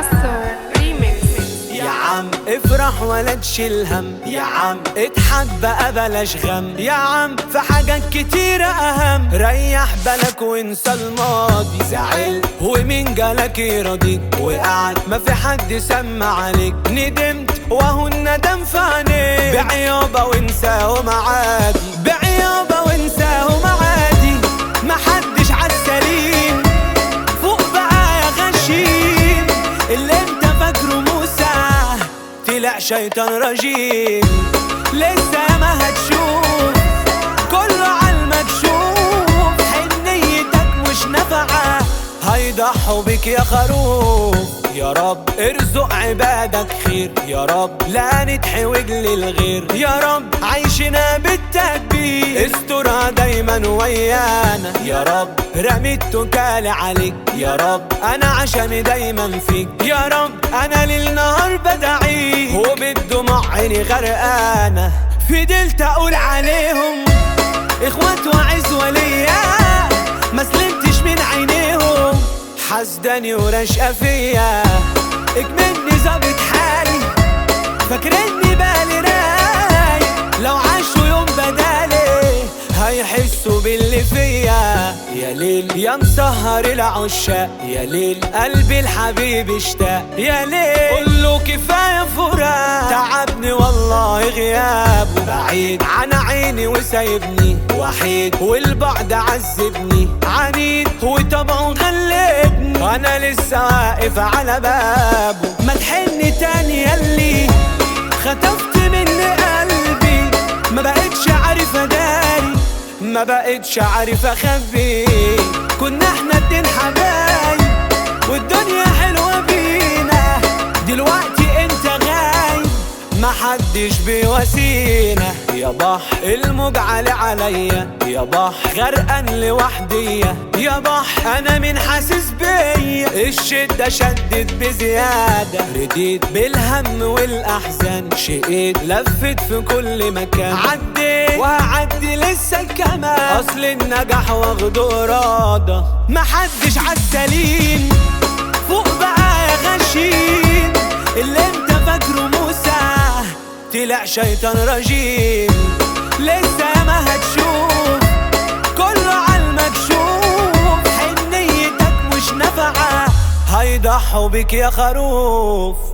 باسو ريميكس يا عم افرح ولا تشيل هم يا عم اضحك بقى بلاش غم يا عم في حاجات كتيرة اهم ريح بالك وانسى الماضي زعل ومين جالك يرضيك وقعد ما في حد سمع عليك ندمت وهو الندم في عينيك بعيوبة وانساهم عادي بعيوبة وانساهم عادي محدش عالسليم فوق بقى يا غشيم اللي انت فاكره موسى طلع شيطان رجيم لسه ما هتشوف كله عالمكشوف حنيتك مش نافعة هيضحوا بك يا خروف يا رب ارزق عبادك خير يا رب لا نتحوج للغير يا رب عيشنا بالتكبير استرها دايما ويانا يا رب رميت توكالي عليك يا رب انا عشان دايما فيك يا رب انا ليل نهار بدعيك وبالدموع عيني غرقانه فضلت اقول عليهم اخوات وعز وليا ما سلمتش من عينيهم حسداني ورشقة فيا اكملني ظابط حالي فاكرني بالي رايق لو عاشوا يوم بدالي هيحسوا باللي فيا يا ليل يا مسهر العشاق يا ليل قلبي الحبيب اشتاق يا ليل قول له كفايه فراق تعبني والله غيابه بعيد عن عيني وسايبني وحيد والبعد عذبني عنيد وطبعه غلبني انا لسه واقف على بابه ما تحن تاني ياللي خطفت مني قلبي ما بقتش عارف اداري ما بقتش عارف اخبي كنا احنا اتنين حبايب والدنيا حلوه بينا دلوقتي انت غايب محدش بيواسينا يا بحر الموج عالي عليا يا بحر غرقان لوحدي يا بحر انا من حاسس بيا الشدة شدت بزيادة رديت بالهم والاحزان شقيت لفت في كل مكان عديت وهعدي لسه كمان اصل النجاح واخده ارادة محدش عالسليم فوق بقى يا غشيم اللي انت فاكره موسى طلع شيطان رجيم لسه ما هتشوف كله عالمكشوف حنيتك مش نافعة هيضحوا بك يا خروف